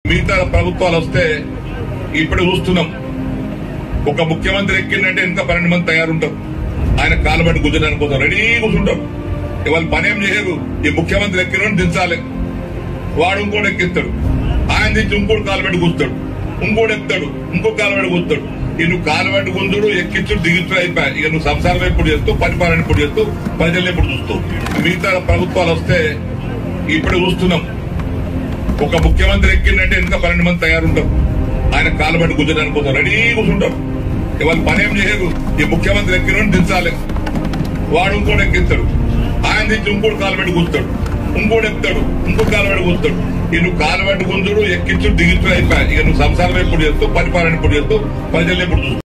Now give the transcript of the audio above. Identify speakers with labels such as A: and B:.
A: మిగతా ప్రభుత్వాలు వస్తే ఇప్పుడు చూస్తున్నాం ఒక ముఖ్యమంత్రి ఎక్కిందంటే ఇంకా పన్నెండు మంది తయారుంటారు ఆయన కాలుబట్టి కూర్చోడానికి కోసం రెడీ కూర్చుంటారు ఇవాళ పని ఏం చేయరు ఈ ముఖ్యమంత్రి ఎక్కిన దించాలి వాడు ఇంకోటి ఎక్కిస్తాడు ఆయన దించి ఇంకోటి కాలుబెట్టి కూర్చుతాడు ఇంకోటి ఎక్కుతాడు ఇంకో కాలుబెట్టి కూర్చుతాడు ఈ నువ్వు కాలుబెట్టి గుంజుడు ఎక్కించుడు దిగుతుడు అయిపోయా ఇక నువ్వు సంసారం ఎప్పుడు చేస్తూ పరిపాలన ఎప్పుడు చేస్తూ ప్రజల్ని ఎప్పుడు చూస్తూ మిగతా ప్రభుత్వాలు వస్తే ఇప్పుడు చూస్తున్నాం ఒక ముఖ్యమంత్రి ఎక్కిందంటే ఇంకా పన్నెండు మంది తయారుంటారు ఆయన కాలుబట్టి కూర్చోడానికి కోసం రెడీ కూర్చుంటారు ఇవాళ పని ఏం చేయరు ఈ ముఖ్యమంత్రి ఎక్కిన దించాలి వాడు ఇంకోటి ఎక్కిస్తాడు ఆయన దించి ఇంకోటి కాలుబెట్టి కూర్చుతాడు ఇంకోటి ఎక్కుతాడు ఇంకో కాలుబెట్టి కూర్చుతాడు ఈ నువ్వు కాలుబెట్టి గుంజుడు ఎక్కించుడు దిగుతుడు అయిపోయా ఇక నువ్వు సంసారం ఎప్పుడు చేస్తూ పరిపాలన ఎప్పుడు చేస్తూ ప్రజల్ని ఎప్పుడు చూస్తూ